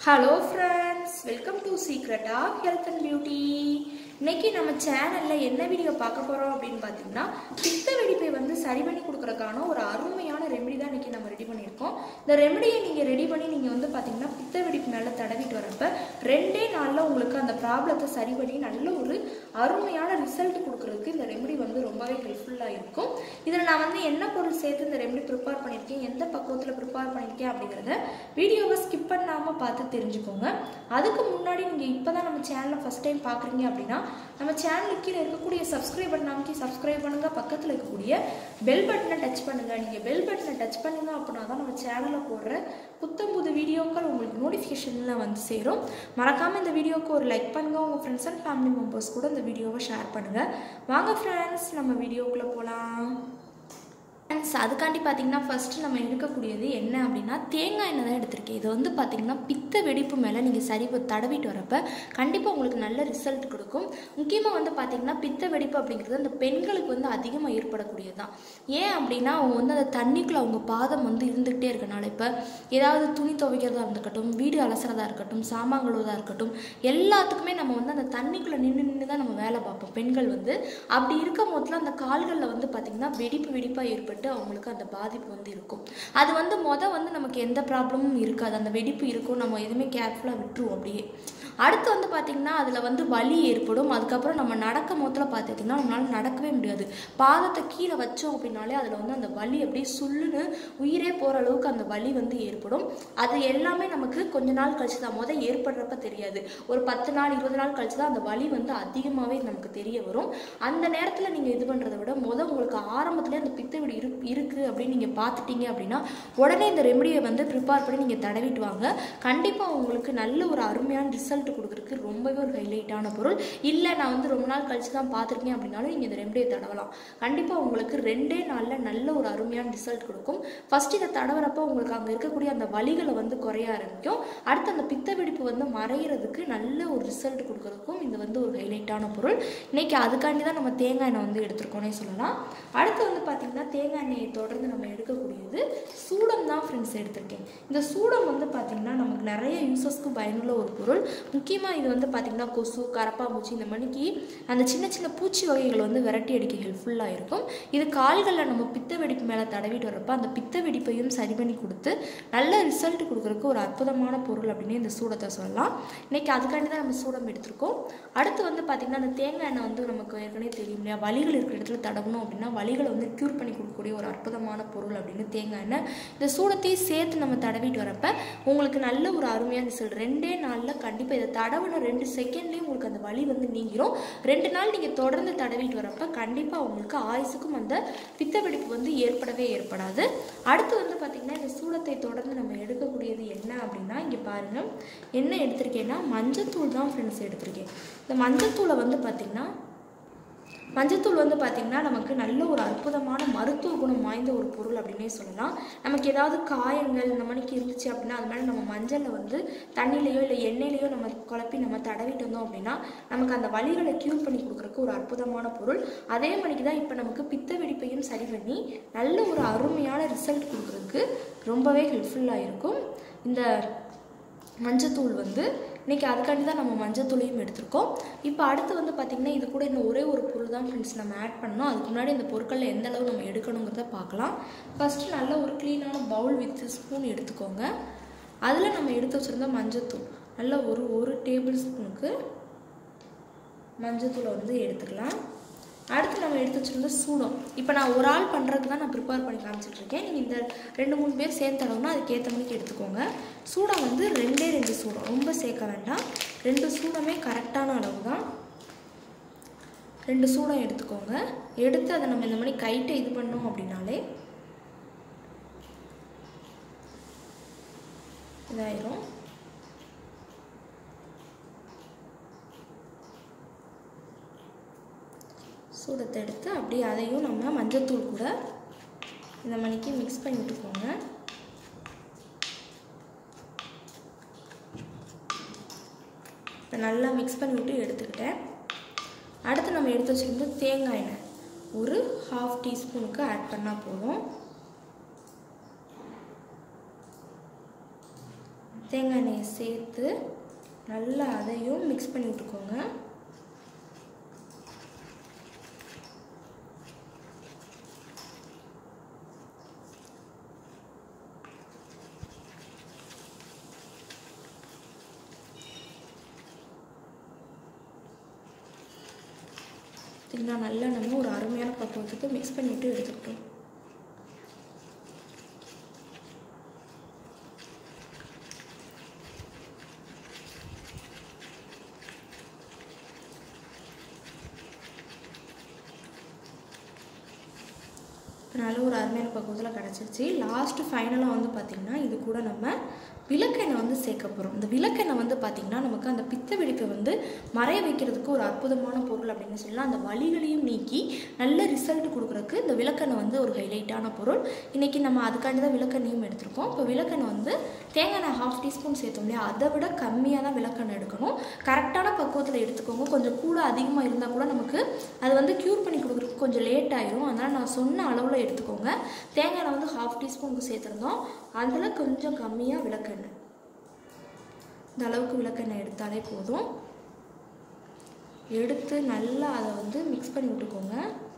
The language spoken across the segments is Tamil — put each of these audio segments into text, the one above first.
hello friends welcome to secret of health and beauty இன்னைக்கு நம்ம சேனலில் என்ன வீடியோ பார்க்க போகிறோம் அப்படின்னு பார்த்தீங்கன்னா பித்த வெடிப்பை வந்து சரி பண்ணி கொடுக்குறதுக்கான ஒரு அருமையான ரெமெடி தான் இன்னைக்கு நம்ம ரெடி பண்ணியிருக்கோம் இந்த ரெமெடியை நீங்கள் ரெடி பண்ணி நீங்கள் வந்து பார்த்தீங்கன்னா பித்த வெடிப்பு மேலே தடவிட்டு வரப்ப ரெண்டே நாளில் உங்களுக்கு அந்த ப்ராப்ளத்தை சரி பண்ணி நல்ல ஒரு அருமையான ரிசல்ட் கொடுக்குறதுக்கு இந்த ரெமெடி வந்து ரொம்பவே ஹெல்ப்ஃபுல்லாக இருக்கும் இதில் நான் வந்து என்ன பொருள் சேர்த்து இந்த ரெமெடி ப்ரிப்பேர் பண்ணியிருக்கேன் எந்த பக்குவத்தில் ப்ரிப்பேர் பண்ணியிருக்கேன் அப்படிங்கிறத வீடியோவை ஸ்கிப் பண்ணாமல் பார்த்து தெரிஞ்சுக்கோங்க அதுக்கு முன்னாடி நீங்கள் இப்போ தான் நம்ம சேனலை ஃபஸ்ட் டைம் பார்க்குறீங்க அப்படின்னா நம்ம சேனலுக்கு கீழே இருக்கக்கூடிய சப்ஸ்கிரைப் பட்டன் அமைக்கி சப்ஸ்கிரைப் பண்ணுங்கள் பக்கத்தில் இருக்கக்கூடிய பெல் பட்டனை டச் பண்ணுங்கள் நீங்கள் பெல் பட்டனை டச் பண்ணுங்க அப்படின்னா தான் நம்ம சேனலில் போடுற புத்தம் புது வீடியோக்கள் உங்களுக்கு நோட்டிஃபிகேஷனில் வந்து சேரும் மறக்காமல் இந்த வீடியோவுக்கு ஒரு லைக் பண்ணுங்கள் உங்கள் ஃப்ரெண்ட்ஸ் அண்ட் ஃபேமிலி மெம்பர்ஸ் கூட இந்த வீடியோவை ஷேர் பண்ணுங்கள் வாங்க ஃப்ரெண்ட்ஸ் நம்ம வீடியோக்குள்ளே போகலாம் ஃப்ரெண்ட்ஸ் அதுக்காண்டி பார்த்தீங்கன்னா ஃபஸ்ட்டு நம்ம எடுக்கக்கூடியது என்ன அப்படின்னா தேங்காய் எண்ணெய் தான் எடுத்திருக்கேன் இது வந்து பார்த்தீங்கன்னா பித்த வெடிப்பு மேலே நீங்கள் சரி ப- தடவிட்டு வரப்ப கண்டிப்பாக உங்களுக்கு நல்ல ரிசல்ட் கொடுக்கும் முக்கியமாக வந்து பார்த்தீங்கன்னா பித்த வெடிப்பு அப்படிங்கிறது அந்த பெண்களுக்கு வந்து அதிகமாக ஏற்படக்கூடியது தான் ஏன் அப்படின்னா அவங்க வந்து அந்த தண்ணிக்குள்ளே அவங்க பாதம் வந்து இருந்துக்கிட்டே இருக்கனால இப்போ ஏதாவது துணி துவைக்கிறதா இருக்கட்டும் வீடு அலசுறதா இருக்கட்டும் சாமான் கழுவுறதா இருக்கட்டும் எல்லாத்துக்குமே நம்ம வந்து அந்த தண்ணிக்குள்ளே நின்று நின்று தான் நம்ம வேலை பார்ப்போம் பெண்கள் வந்து அப்படி இருக்கும் போதுல அந்த கால்களில் வந்து பார்த்திங்கன்னா வெடிப்பு வெடிப்பாக ஏற்பட்டு அவங்களுக்கு அந்த பாதிப்பு வந்து இருக்கும் அது வந்து மொதல் வந்து நமக்கு எந்த ப்ராப்ளமும் இருக்காது அந்த வெடிப்பு இருக்கும் நம்ம எதுவுமே கேர்ஃபுல்லாக விட்டுருவோம் அப்படியே அடுத்து வந்து பார்த்திங்கன்னா அதில் வந்து வலி ஏற்படும் அதுக்கப்புறம் நம்ம நடக்கும் போதில் பார்த்துட்டிங்கன்னா நம்மளால நடக்கவே முடியாது பாதத்தை கீழே வச்சோம் அப்படின்னாலே அதில் வந்து அந்த வலி அப்படியே சுள்ளுன்னு உயிரே போகிற அளவுக்கு அந்த வலி வந்து ஏற்படும் அது எல்லாமே நமக்கு கொஞ்ச நாள் கழிச்சு தான் முதல் ஏற்படுறப்ப தெரியாது ஒரு பத்து நாள் இருபது நாள் கழிச்சு தான் அந்த வலி வந்து அதிகமாகவே நமக்கு தெரிய வரும் அந்த நேரத்தில் நீங்கள் இது பண்ணுறதை விட முதல் உங்களுக்கு ஆரம்பத்துலேயே அந்த பித்த வெடி இரு இருக்குது அப்படின்னு நீங்கள் பார்த்துட்டீங்க அப்படின்னா உடனே இந்த ரெமடியை வந்து ப்ரிப்பேர் பண்ணி நீங்கள் தடவிட்டு வாங்க கண்டிப்பாக உங்களுக்கு நல்ல ஒரு அருமையான ரிசல்ட் கொடுக்குறதுக்கு ரொம்பவே ஒரு ஹைலைட்டான பொருள் இல்லை நான் வந்து ரொம்ப நாள் கழிச்சு தான் பார்த்துருக்கேன் அப்படின்னாலும் நீங்கள் இந்த ரெமடியை தடவலாம் கண்டிப்பாக உங்களுக்கு ரெண்டே நாளில் நல்ல ஒரு அருமையான ரிசல்ட் கொடுக்கும் ஃபர்ஸ்ட் இதை தடவுறப்ப உங்களுக்கு அங்கே இருக்கக்கூடிய அந்த வலிகளை வந்து குறைய ஆரம்பிக்கும் அடுத்து அந்த பித்த வெடிப்பு வந்து மறையிறதுக்கு நல்ல ஒரு ரிசல்ட் கொடுக்கறதுக்கும் இது வந்து ஒரு ஹைலைட்டான பொருள் இன்னைக்கு அதுக்காண்டி தான் நம்ம தேங்காய் எண்ணெய் வந்து எடுத்துருக்கோன்னே சொல்லலாம் அடுத்து வந்து பார்த்திங்கன்னா தேங்காய் எண்ணெயை தொடர்ந்து நம்ம எடுக்கக்கூடியது சூடம் தான் ஃப்ரெண்ட்ஸ் எடுத்திருக்கேன் இந்த சூடம் வந்து பார்த்திங்கன்னா நமக்கு நிறைய யூசஸ்க்கு பயனுள்ள ஒரு பொருள் முக்கியமாக இது வந்து பார்த்திங்கன்னா கொசு கரப்பாம்பூச்சி இந்த மணிக்கு அந்த சின்ன சின்ன பூச்சி வகைகள் வந்து விரட்டி அடிக்க ஹெல்ப்ஃபுல்லாக இருக்கும் இது கால்களில் நம்ம பித்த வெடிப்பு மேலே தடவிட்டு வரப்ப அந்த பித்த வெடிப்பையும் சரி பண்ணி கொடுத்து நல்ல ரிசல்ட் கொடுக்குறதுக்கு ஒரு அற்புதமான பொருள் அப்படின்னு இந்த சூடத்தை சொல்லலாம் இன்னைக்கு அதுக்காண்டி தான் நம்ம சூடம் எடுத்திருக்கோம் அடுத்து வந்து பார்த்திங்கன்னா அந்த தேங்காய் எண்ணெய் வந்து நமக்கு ஏற்கனவே தெரியும் இல்லையா வலிகள் இருக்கிற இடத்துல தடவணும் அப்படின்னா வலிகளை வந்து க்யூர் பண்ணி கொடுக்கக்கூடிய ஒரு அற்புதமான பொருள் அப்படின்னு தேங்காய் எண்ணெய் இந்த சூடத்தையும் சேர்த்து நம்ம தடவிட்டு வரப்ப உங்களுக்கு நல்ல ஒரு அருமையான ரிசல்ட் ரெண்டே நாளில் கண்டிப்பாக இதை தடவின ரெண்டு செகண்ட்லேயும் உங்களுக்கு அந்த வலி வந்து நீங்கிரும் ரெண்டு நாள் நீங்கள் தொடர்ந்து தடவிட்டு வரப்ப கண்டிப்பாக உங்களுக்கு ஆயுசுக்கும் அந்த பித்த வெடிப்பு வந்து ஏற்படவே ஏற்படாது அடுத்து வந்து பார்த்திங்கன்னா இந்த சூடத்தை தொடர்ந்து நம்ம எடுக்கக்கூடியது என்ன அப்படின்னா இங்கே பாருங்கள் என்ன எடுத்திருக்கேன்னா மஞ்சத்தூள் தான் ஃப்ரெண்ட்ஸ் எடுத்திருக்கேன் இந்த மஞ்சத்தூளை வந்து பார்த்திங்கன்னா மஞ்சத்தூள் வந்து பார்த்திங்கன்னா நமக்கு நல்ல ஒரு அற்புதமான மருத்துவ குணம் வாய்ந்த ஒரு பொருள் அப்படின்னே சொல்லலாம் நமக்கு ஏதாவது காயங்கள் இந்த மணிக்கு இருந்துச்சு அப்படின்னா அது மேலே நம்ம மஞ்சளில் வந்து தண்ணியிலையோ இல்லை எண்ணெயிலையோ நம்ம குழப்பி நம்ம தடவிட்டு வந்தோம் அப்படின்னா நமக்கு அந்த வலிகளை க்யூர் பண்ணி கொடுக்குறக்கு ஒரு அற்புதமான பொருள் அதே மணிக்கு தான் இப்போ நமக்கு பித்த வெடிப்பையும் சரி பண்ணி நல்ல ஒரு அருமையான ரிசல்ட் கொடுக்குறதுக்கு ரொம்பவே ஹெல்ப்ஃபுல்லாக இருக்கும் இந்த மஞ்சத்தூள் வந்து இன்றைக்கி அதுக்காண்டி தான் நம்ம மஞ்சத்தூளையும் எடுத்திருக்கோம் இப்போ அடுத்து வந்து பார்த்திங்கன்னா இது கூட இன்னும் ஒரே ஒரு பொருள் தான் ஃப்ரெண்ட்ஸ் நம்ம ஆட் பண்ணோம் அதுக்கு முன்னாடி இந்த பொருட்களில் எந்த அளவு நம்ம எடுக்கணுங்கிறத பார்க்கலாம் ஃபஸ்ட்டு நல்ல ஒரு க்ளீனான பவுல் வித் ஸ்பூன் எடுத்துக்கோங்க அதில் நம்ம எடுத்து வச்சுருந்த மஞ்சத்தூள் நல்ல ஒரு ஒரு டேபிள் ஸ்பூனுக்கு மஞ்சத்தூளை வந்து எடுத்துக்கலாம் அடுத்து நம்ம எடுத்து வச்சுருந்த சூடம் இப்போ நான் ஒரு ஆள் பண்ணுறதுக்கு தான் நான் ப்ரிப்பேர் பண்ணி காமிச்சிட்டு இருக்கேன் நீங்கள் இந்த ரெண்டு மூணு பேர் சேர்ந்து தடவுனா அதுக்கேற்ற மணிக்கு எடுத்துக்கோங்க சூடம் வந்து ரெண்டே ரெண்டு சூடம் ரொம்ப சேர்க்க வேண்டாம் ரெண்டு சூடமே கரெக்டான அளவு தான் ரெண்டு சூடம் எடுத்துக்கோங்க எடுத்து அதை நம்ம இந்த மாதிரி கைட்டை இது பண்ணோம் அப்படின்னாலே இதாயிரும் சூடத்தை எடுத்து அப்படியே அதையும் நம்ம மஞ்சத்தூள் கூட இந்த மணிக்கு மிக்ஸ் பண்ணி விட்டுக்கோங்க இப்போ நல்லா மிக்ஸ் பண்ணி விட்டு எடுத்துக்கிட்டேன் அடுத்து நம்ம எடுத்து வச்சுருந்து தேங்காய் எண்ணெய் ஒரு ஹாஃப் டீஸ்பூனுக்கு ஆட் பண்ணால் போதும் தேங்காய் எண்ணெயை சேர்த்து நல்லா அதையும் மிக்ஸ் பண்ணி விட்டுக்கோங்க பார்த்தீங்கன்னா நல்லா நம்ம ஒரு அருமையான பக்குவத்துக்கு மிக்ஸ் பண்ணிவிட்டு எடுத்துக்கிட்டோம் நல்ல ஒரு அருமையான பக்குவத்தில் கிடச்சிருச்சு லாஸ்ட்டு ஃபைனலாக வந்து பார்த்திங்கன்னா இது கூட நம்ம விளக்கெண்ணெய் வந்து சேர்க்க போகிறோம் இந்த விளக்கெண்ணெய் வந்து பார்த்திங்கன்னா நமக்கு அந்த பித்த வெடிப்பை வந்து மறைய வைக்கிறதுக்கு ஒரு அற்புதமான பொருள் அப்படின்னு சொல்லலாம் அந்த வலிகளையும் நீக்கி நல்ல ரிசல்ட் கொடுக்குறதுக்கு இந்த விளக்கெண்ணெய் வந்து ஒரு ஹைலைட்டான பொருள் இன்றைக்கி நம்ம அதுக்காண்டி தான் விளக்கெண்ணையும் எடுத்திருக்கோம் இப்போ விளக்கெண்ணெய் வந்து தேங்காய் எண்ணெய் ஹாஃப் டீஸ்பூன் சேர்த்தோம் இல்லையா அதை விட கம்மியாக தான் விளக்கெண்ணெய் எடுக்கணும் கரெக்டான பக்குவத்தில் எடுத்துக்கோங்க கொஞ்சம் கூட அதிகமாக இருந்தால் கூட நமக்கு அது வந்து க்யூர் பண்ணி கொடுக்குறதுக்கு கொஞ்சம் லேட் ஆயிரும் அதனால் நான் சொன்ன அளவில் எடுத்துக்கோங்க தேங்காய் எண்ணெய் வந்து ஹாஃப் டீஸ்பூனுக்கு சேர்த்துருந்தோம் அதில் கொஞ்சம் கம்மியாக விளக்கெண்ணெய் இந்த அளவுக்கு விளக்கெண்ணெய் எடுத்தாலே போதும் எடுத்து நல்லா அதை வந்து மிக்ஸ் பண்ணி விட்டுக்கோங்க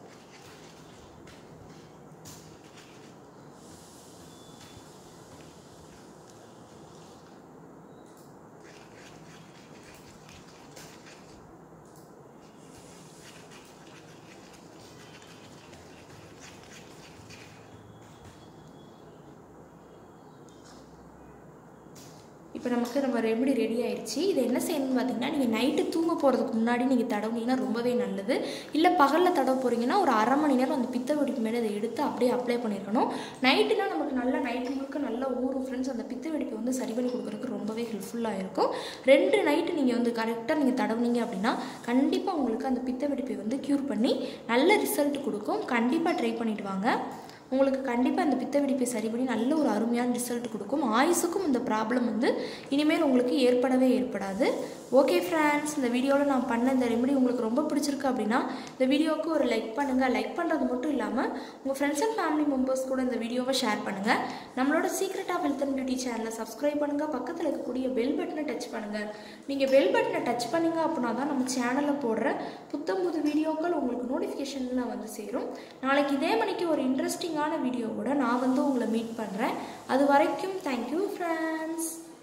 இப்போ நமக்கு நம்ம ரெமெடி ரெடி ஆயிடுச்சு இது என்ன செய்யணும்னு பார்த்தீங்கன்னா நீங்கள் நைட்டு தூங்க போகிறதுக்கு முன்னாடி நீங்கள் தடவுனீங்கன்னா ரொம்பவே நல்லது இல்லை பகலில் தடவ போகிறீங்கன்னா ஒரு அரை மணி நேரம் அந்த பித்த வெடிப்பு மேலே இதை எடுத்து அப்படியே அப்ளை பண்ணியிருக்கணும் நைட்டுனா நமக்கு நல்லா நைட்டு முழுக்க நல்லா ஊறும் ஃப்ரெண்ட்ஸ் அந்த பித்த வெடிப்பை வந்து சரி பண்ணி கொடுக்குறதுக்கு ரொம்பவே ஹெல்ப்ஃபுல்லாக இருக்கும் ரெண்டு நைட்டு நீங்கள் வந்து கரெக்டாக நீங்கள் தடவுனீங்க அப்படின்னா கண்டிப்பாக உங்களுக்கு அந்த பித்த வெடிப்பை வந்து க்யூர் பண்ணி நல்ல ரிசல்ட் கொடுக்கும் கண்டிப்பாக ட்ரை பண்ணிட்டு வாங்க உங்களுக்கு கண்டிப்பாக இந்த பித்த வெடிப்பை சரி பண்ணி நல்ல ஒரு அருமையான ரிசல்ட் கொடுக்கும் ஆயுசுக்கும் இந்த ப்ராப்ளம் வந்து இனிமேல் உங்களுக்கு ஏற்படவே ஏற்படாது ஓகே ஃப்ரெண்ட்ஸ் இந்த வீடியோவில் நான் பண்ண இந்த ரெமெடி உங்களுக்கு ரொம்ப பிடிச்சிருக்கு அப்படின்னா இந்த வீடியோவுக்கு ஒரு லைக் பண்ணுங்கள் லைக் பண்ணுறது மட்டும் இல்லாமல் உங்கள் ஃப்ரெண்ட்ஸ் அண்ட் ஃபேமிலி மெம்பர்ஸ் கூட இந்த வீடியோவை ஷேர் பண்ணுங்கள் நம்மளோட secret of health and beauty சேனலை சப்ஸ்கிரைப் பண்ணுங்கள் பக்கத்தில் இருக்கக்கூடிய பெல் பட்டனை டச் பண்ணுங்கள் நீங்கள் பெல் பட்டனை டச் பண்ணீங்க அப்படின்னா தான் நம்ம சேனலில் போடுற புத்தம் புது வீடியோக்கள் உங்களுக்கு நோட்டிஃபிகேஷனில் வந்து சேரும் நாளைக்கு இதே மணிக்கு ஒரு இன்ட்ரெஸ்டிங்கான வீடியோவோட நான் வந்து உங்களை மீட் பண்ணுறேன் அது வரைக்கும் தேங்க்யூ ஃப்ரெண்ட்ஸ்